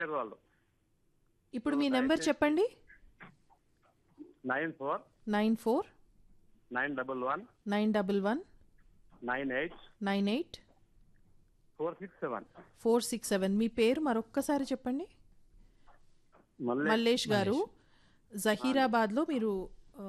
ఇచ్చారు వాళ్ళు ఇప్పుడు మీ నెంబర్ చెప్పండి nine four nine four nine double one nine double one nine eight nine eight four six seven four six seven మీ పేరు మరొక్కసారి చెప్పండి మళ్ళీ మల్లేష్ గారు జహీరాబాద్లో మీరు ఆ,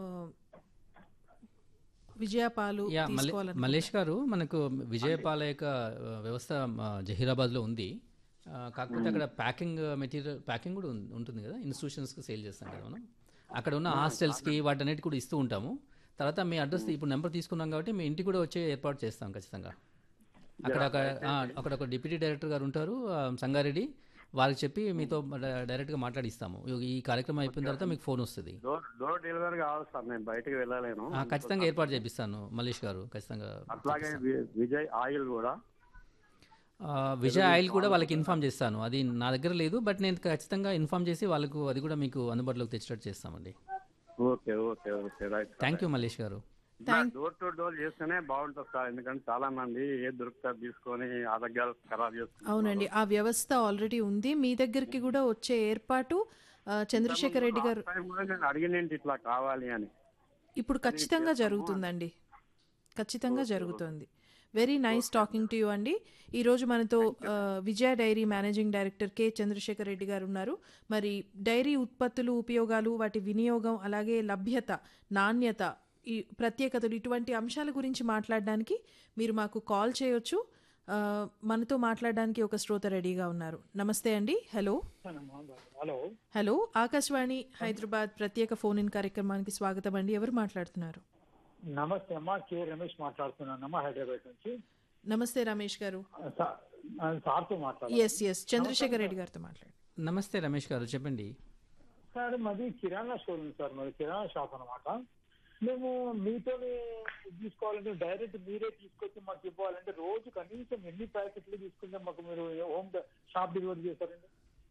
విజయపాలు యా మల్లే- తీసుకోవాలను మల్లేష్ గారు మనకు విజయపాల యొక్క ఆ, వ్యవస్థ ఆ, జహీరాబాద్లో ఉంది ఆ, కాకపోతే అక్కడ ప్యాకింగ్ మెటీరియల్ ప్యాకింగ్ కూడా ఉం- ఉంటుంది కదా ఇన్స్టిట్యూషన్స్కి సేల్ చేస్తాం కదా మనం అక్కడ ఉన్న హాస్టల్స్కి వాటన్నిటి కూడా ఇస్తూ ఉంటాము తర్వాత మీ అడ్రస్ ఇప్పుడు నెంబర్ తీసుకున్నాం కాబట్టి మీ ఇంటికి కూడా వచ్చే ఏర్పాటు చేస్తాం ఖచ్చితంగా అక్కడ ఒక ఆ, అక్కడ ఒక డిప్యూటీ డైరెక్టర్ గారు ఉంటారు ఆ, సంగారెడ్డి వారికి చెప్పి మీతో డ- డైరెక్ట్గా మాట్లాడిస్తాము ఈ కార్యక్రమం అయిపోయిన తర్వాత మీకు ఫోన్ వస్తుంది డోర్ డోర్ డెలివరీ కావాలి సార్ నేను బయటికి వెళ్ళలేను ఆ, ఖచ్చితంగా ఏర్పాటు చేపిస్తాను మల్లేష్ గారు ఖచ్చితంగా అట్లాగే వి- విజయ్ ఆయిల్ కూడా ఆ, విజయ్ ఆయిల్ కూడా వాళ్ళకి ఇన్ఫామ్ చేస్తాను అది నా దగ్గర లేదు బట్ నేను ఖచ్చితంగా ఇన్ఫామ్ చేసి వాళ్ళకు అది కూడా మీకు అందుబాటులోకి తెచ్చేటట్టు చేస్తామండి okay okay okay right thank you Mallesh garu door to door చేస్తేనే బాగుంటుంది సార్ ఎందుకంటే చాలా మంది ఏది దొరుకుతారు తీసుకొని ఆరోగ్యాలు ఖరాబ్ చేసుకుంటారు అవునండి ఆ వ్యవస్థ ఆల్రెడీ ఉంది మీ దగ్గరికి కూడా వచ్చే ఏర్పాటు ఆ, చంద్రశేఖర్ రెడ్డి గారు Last time కూడా నేను అడిగినేంటి ఇట్లా కావాలి అని ఇప్పుడు ఖచ్చితంగా జరుగుతుందండి ఖచ్చితంగా జరుగుతుంది very nice talking to you అండి ఈరోజు మనతో ఆ, Vijaya dairy managing director K Chandrashekar Reddy garu ఉన్నారు మరి డైరీ ఉత్పత్తులు ఉపయోగాలు వాటి వినియోగం అలాగే లభ్యత నాణ్యత ఈ ప్రత్యేకతలు ఇటువంటి అంశాల గురించి మాట్లాడడానికి మీరు మాకు కాల్ చేయొచ్చు ఆ, మనతో మాట్లాడడానికి ఒక శ్రోత రెడీగా ఉన్నారు నమస్తే అండి hello hello hello Akashvani Hyderabad ప్రత్యేక ఫోన్ ఇన్ కార్యక్రమానికి స్వాగతం అండి ఎవరు మాట్లాడుతున్నారు నమస్తే అమ్మా కే రమేష్ మాట్లాడుతున్నానమ్మా హైదరాబాద్ నుంచి నమస్తే రమేష్ గారు సా- ఆ, సార్తో మాట్లాడాలి ఎస్ ఎస్ చంద్రశేఖర్ రెడ్డి గారితో మాట్లాడు నమస్తే రమేష్ గారు చెప్పండి సార్ మాది కిరాణా స్టోర్ ఉంది సార్ మాది కిరాణా షాప్ అన్నమాట మేము మీతోనే తీసుకోవాలంటే డైరెక్ట్ మీరే తీసుకొచ్చి మాకు ఇవ్వాలంటే రోజు కనీసం ఎన్ని ప్యాకెట్లు తీసుకుంటే మాకు మీరు హోమ్ షాప్ డెలివరీ చేస్తారండి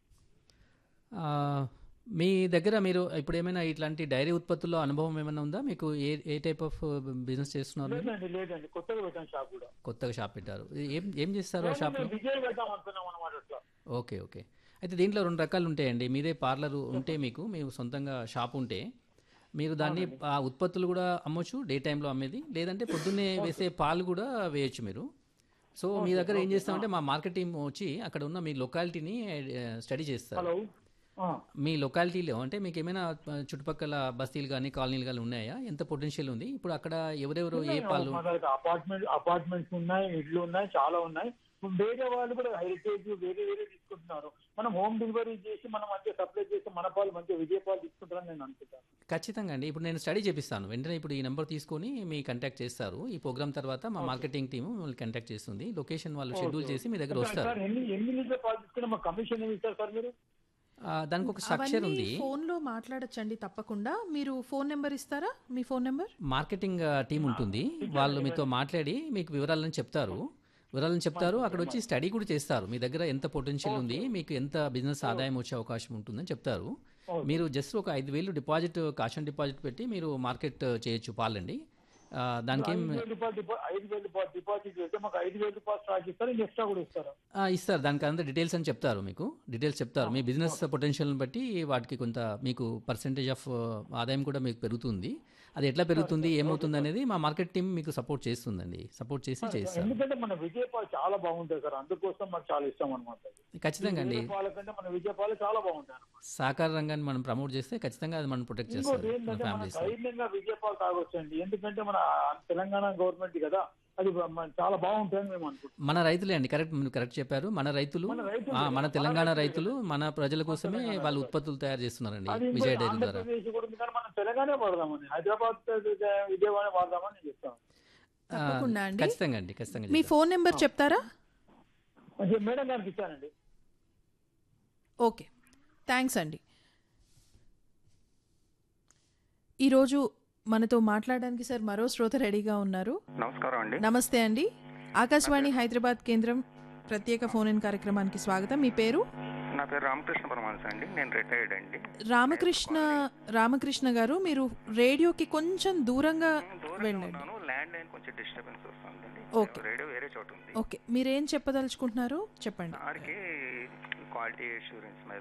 ఆ, మీ దగ్గర మీరు ఇప్పుడు ఏమైనా ఇట్లాంటి డైరీ ఉత్పత్తుల్లో అనుభవం ఏమైనా ఉందా మీకు a a type of business చేస్తున్నారు మీరు? లేదండి లేదండి కొత్తగా పెట్టాం షాప్ కూడా కొత్తగా షాప్ పెట్టారు ఏం ఏం చేస్తారు ఆ షాప్లో మేము విజయ్ పెడదాం అనుకున్నాం అనమాట అట్లా ఓకే ఓకే అయితే దీంట్లో రెండు రకాలు ఉంటాయండి మీదే పార్లర్ ఉంటే మీకు మీ సొంతంగా షాప్ ఉంటే మీరు దాన్ని ఆ ఉత్పత్తులు కూడా అమ్మొచ్చు డే టైంలో అమ్మేది లేదంటే పొద్దున్నే వేసే పాలు కూడా వేయొచ్చు మీరు సో మీ దగ్గర ఏం చేస్తామంటే మా మార్కెట్ టీం వచ్చి అక్కడ ఉన్న మీ లొకాలిటీని స్టడీ చేస్తారు హలో ఆ, మీ లొకాలిటీలో అంటే మీకు ఏమైనా ఆ, చుట్టుపక్కల బస్తీలు కానీ కాలనీలు కానీ ఉన్నాయా ఎంత పొటెన్షియల్ ఉంది ఇప్పుడు అక్కడ ఎవరెవరు ఏ పాలు మన దగ్గర అపార్ట్మెంట్ అపార్ట్మెంట్స్ ఉన్నాయి ఇళ్ళు ఉన్నాయి చాలా ఉన్నాయి వేరే వాళ్ళు కూడా హెరిటేజ్ వేరే వేరే తీసుకుంటున్నారు మనం హోమ్ డెలివరీ చేసి మనం మంచిగా సప్లై చేసి మన పాలు మంచిగా విజయ పాలు తీసుకుంటారని నేను అనుకుంటాను ఖచ్చితంగా అండి ఇప్పుడు నేను స్టడీ చేపిస్తాను వెంటనే ఇప్పుడు ఈ నెంబర్ తీసుకొని మీ కాంటాక్ట్ చేస్తారు ఈ ప్రోగ్రామ్ తర్వాత మా మార్కెటింగ్ టీం మిమ్మల్ని కాంటాక్ట్ చేస్తుంది లొకేషన్ వాళ్ళు షెడ్యూల్ చేసి మీ దగ్గర వస్తారు సార్ ఎన్ని ఎన్ని లీటర్ పాలు తీసుకున్నా మాకు కమిషన్ ఏమి ఇస్తారు సార్ మీరు ఆ, దానికి ఒక స్ట్రక్చర్ ఉంది ఫోన్ లో మాట్లాడచ్చండి తప్పకుండా మీరు ఫోన్ నెంబర్ ఇస్తారా మీ ఫోన్ నెంబర్ మార్కెటింగ్ టీం ఉంటుంది వాళ్ళు మీతో మాట్లాడి మీకు వివరాలను చెప్తారు వివరాలను చెప్తారు అక్కడ వచ్చి స్టడీ కూడా చేస్తారు మీ దగ్గర ఎంత పొటెన్షియల్ ఉంది మీకు ఎంత బిజినెస్ ఆదాయం వచ్చే అవకాశం ఉంటుందని చెప్తారు మీరు జస్ట్ ఒక ఐదు వేలు డిపాజిట్ కాషన్ డిపాజిట్ పెట్టి మీరు మార్కెట్ చేయొచ్చు పాలండి ఆ, దానికి ఏం ఐదు వేలు రూపాయలు డిపా- ఐదు వేలు రూపాయలు డిపాజిట్ చేస్తే మాకు ఐదు వేలు రూపాయలు స్టాక్ ఇస్తారు ఇంకా ఎక్స్ట్రా కూడా ఇస్తారు ఆ, ఇస్తారు దానికి అంతా డీటెయిల్స్ అని చెప్తారు మీకు డీటెయిల్స్ చెప్తారు మీ బిజినెస్ పొటెన్షియల్ని బట్టి వాటికి కొంత మీకు పర్సంటేజ్ ఆఫ్ ఆదాయం కూడా మీకు పెరుగుతుంది అది ఎట్లా పెరుగుతుంది ఏమవుతుంది అనేది మా మార్కెట్ టీం మీకు సపోర్ట్ చేస్తుందండి సపోర్ట్ చేసి చేస్తారు ఎందుకంటే మన విజయ పాలు చాలా బాగుంటాయి సార్ అందుకోసం మాకు చాలా ఇష్టం అనమాట ఖచ్చితంగా అండి పాల కంటే మన విజయ పాలు చాలా బాగుంటాయి అనమాట సహకార రంగాన్ని మనం ప్రమోట్ చేస్తే ఖచ్చితంగా అది మనం ప్రొటెక్ట్ ఇంకోటి చేస్తారు మన ఏంటంటే మన ఫ్యామిలీస్ ధైర్యంగా విజయపాలు తాగొచ్చండి ఎందుకంటే మన తెలంగాణ గవర్నమెంట్ కదా అది మన చాలా బాగుంటుందని మేము అనుకుంటున్నాం మన రైతులే అండి కరెక్ట్ మీరు కరెక్ట్ చెప్పారు మన రైతులు మన రైతులు, ఆ, మన మన తెలంగాణ రైతులే రైతులు మన ప్రజల కోసమే వాళ్ళు ఉత్పత్తులు తయారు చేస్తున్నారండి అది విజయ ఇంకో డైరీ ద్వారా ఆంధ్రప్రదేశ్ కూడా ఉంది కానీ మనం తెలంగాణ వాడదామని హైదరాబాద్ విజయవాడ వాడదామని నేను చెప్తాను ఆ, తప్పకుండా అండి. ఖచ్చితంగా అండి ఖచ్చితంగా మీ చేద్దాం. ఫోన్ నెంబర్ చెప్తారా అది మేడం గారికి ఇచ్చానండి ఓకే థ్యాంక్స్ అండి ఈరోజు మనతో మాట్లాడడానికి సార్ మరో శ్రోత రెడీగా ఉన్నారు నమస్కారం అండి నమస్తే అండి ఆకాశవాణి హైదరాబాద్ కేంద్రం ప్రత్యేక ఫోన్ ఇన్ కార్యక్రమానికి స్వాగతం మీ పేరు నా పేరు రామకృష్ణ పరమాంశ అండి నేను రిటైర్డ్ అండి రామకృష్ణ రామకృష్ణ గారు మీరు రేడియోకి కొంచెం దూరంగా దూరంగా వెళ్ళండి ఉన్నాను ల్యాండ్ లైన్ కొంచెం డిస్టర్బెన్స్ వస్తుందండి ఓకే. రేడియో వేరే చోట ఉంది ఓకే మీరేం చెప్పదలుచుకుంటున్నారో చెప్పండి వారికి క్వాలిటీ అష్యూరెన్స్ మీద